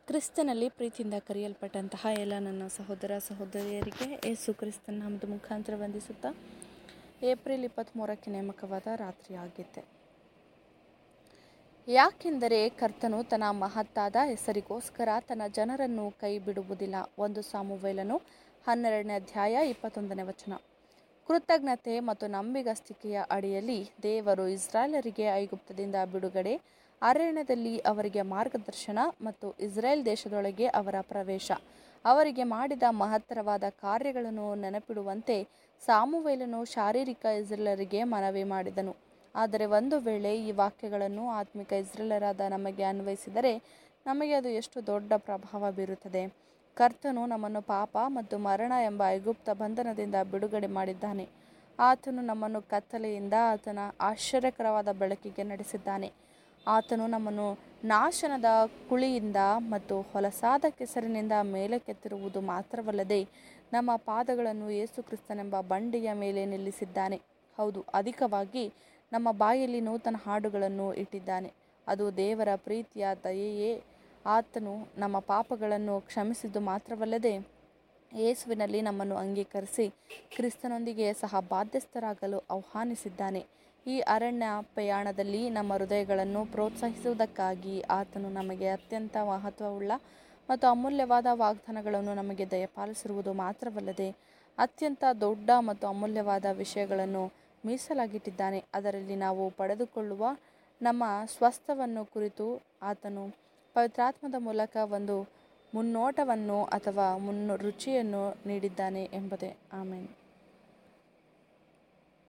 ಕ್ರಿಸ್ತನಲ್ಲಿ ಪ್ರೀತಿಯಿಂದ ಕರೆಯಲ್ಪಟ್ಟಂತಹ ಎಲ್ಲ ನನ್ನ ಸಹೋದರ ಸಹೋದರಿಯರಿಗೆ ಯೇಸು ಕ್ರಿಸ್ತನ ನಾಮದ ಮುಖಾಂತರ ವಂದಿಸುತ್ತಾ ಏಪ್ರಿಲ್ ಇಪ್ಪತ್ತ್ಮೂರಕ್ಕೆ ನೇಮಕವಾದ ರಾತ್ರಿ ಆಗಿತ್ತೆ ಯಾಕೆಂದರೆ ಕರ್ತನು ತನ್ನ ಮಹತ್ತಾದ ಹೆಸರಿಗೋಸ್ಕರ ತನ್ನ ಜನರನ್ನು ಕೈ ಬಿಡುವುದಿಲ್ಲ ಒಂದು ಸಾಮುವೇಲನು ಹನ್ನೆರಡನೇ ಅಧ್ಯಾಯ ಇಪ್ಪತ್ತೊಂದನೇ ವಚನ ಕೃತಜ್ಞತೆ ಮತ್ತು ನಂಬಿಗಸ್ತಿಕೆಯ ಅಡಿಯಲ್ಲಿ ದೇವರು ಇಸ್ರಾಯೇಲರಿಗೆ ಐಗುಪ್ತದಿಂದ ಬಿಡುಗಡೆ ಅರಣ್ಯದಲ್ಲಿ ಅವರಿಗೆ ಮಾರ್ಗದರ್ಶನ ಮತ್ತು ಇಸ್ರೇಲ್ ದೇಶದೊಳಗೆ ಅವರ ಪ್ರವೇಶ ಅವರಿಗೆ ಮಾಡಿದ ಮಹತ್ತರವಾದ ಕಾರ್ಯಗಳನ್ನು ನೆನಪಿಡುವಂತೆ ಸಾಮುವೇಲನು ಶಾರೀರಿಕ ಇಸ್ರೇಲರಿಗೆ ಮನವಿ ಮಾಡಿದನು ಆದರೆ ಒಂದು ವೇಳೆ ಈ ವಾಕ್ಯಗಳನ್ನು ಆತ್ಮಿಕ ಇಸ್ರೇಲರಾದ ನಮಗೆ ಅನ್ವಯಿಸಿದರೆ ನಮಗೆ ಅದು ಎಷ್ಟು ದೊಡ್ಡ ಪ್ರಭಾವ ಬೀರುತ್ತದೆ ಕರ್ತನು ನಮ್ಮನ್ನು ಪಾಪ ಮತ್ತು ಮರಣ ಎಂಬ ಐಗುಪ್ತ ಬಂಧನದಿಂದ ಬಿಡುಗಡೆ ಮಾಡಿದ್ದಾನೆ ಆತನು ನಮ್ಮನ್ನು ಕತ್ತಲೆಯಿಂದ ಆತನ ಆಶ್ಚರ್ಯಕರವಾದ ಬೆಳಕಿಗೆ ನಡೆಸಿದ್ದಾನೆ ಆತನು ನಮ್ಮನ್ನು ನಾಶನದ ಕುಳಿಯಿಂದ ಮತ್ತು ಹೊಲಸಾದ ಕೆಸರಿನಿಂದ ಮೇಲಕ್ಕೆತ್ತಿರುವುದು ಮಾತ್ರವಲ್ಲದೆ ನಮ್ಮ ಪಾದಗಳನ್ನು ಯೇಸು ಕ್ರಿಸ್ತನೆಂಬ ಬಂಡೆಯ ಮೇಲೆ ನಿಲ್ಲಿಸಿದ್ದಾನೆ ಹೌದು ಅಧಿಕವಾಗಿ ನಮ್ಮ ಬಾಯಲ್ಲಿ ನೂತನ ಹಾಡುಗಳನ್ನು ಇಟ್ಟಿದ್ದಾನೆ ಅದು ದೇವರ ಪ್ರೀತಿಯ ದಯೆಯೇ ಆತನು ನಮ್ಮ ಪಾಪಗಳನ್ನು ಕ್ಷಮಿಸಿದ್ದು ಮಾತ್ರವಲ್ಲದೆ ಯೇಸುವಿನಲ್ಲಿ ನಮ್ಮನ್ನು ಅಂಗೀಕರಿಸಿ ಕ್ರಿಸ್ತನೊಂದಿಗೆ ಸಹ ಬಾಧ್ಯಸ್ಥರಾಗಲು ಆಹ್ವಾನಿಸಿದ್ದಾನೆ ಈ ಅರಣ್ಯ ಪ್ರಯಾಣದಲ್ಲಿ ನಮ್ಮ ಹೃದಯಗಳನ್ನು ಪ್ರೋತ್ಸಾಹಿಸುವುದಕ್ಕಾಗಿ ಆತನು ನಮಗೆ ಅತ್ಯಂತ ಮಹತ್ವವುಳ್ಳ ಮತ್ತು ಅಮೂಲ್ಯವಾದ ವಾಗ್ದಾನಗಳನ್ನು ನಮಗೆ ದಯಪಾಲಿಸಿರುವುದು ಮಾತ್ರವಲ್ಲದೆ ಅತ್ಯಂತ ದೊಡ್ಡ ಮತ್ತು ಅಮೂಲ್ಯವಾದ ವಿಷಯಗಳನ್ನು ಮೀಸಲಾಗಿಟ್ಟಿದ್ದಾನೆ ಅದರಲ್ಲಿ ನಾವು ಪಡೆದುಕೊಳ್ಳುವ ನಮ್ಮ ಸ್ವಸ್ಥವನ್ನು ಕುರಿತು ಆತನು ಪವಿತ್ರಾತ್ಮದ ಮೂಲಕ ಒಂದು ಮುನ್ನೋಟವನ್ನು ಅಥವಾ ಮುನ್ನು ರುಚಿಯನ್ನು ನೀಡಿದ್ದಾನೆ ಎಂಬುದೇ ಆಮೇಲೆ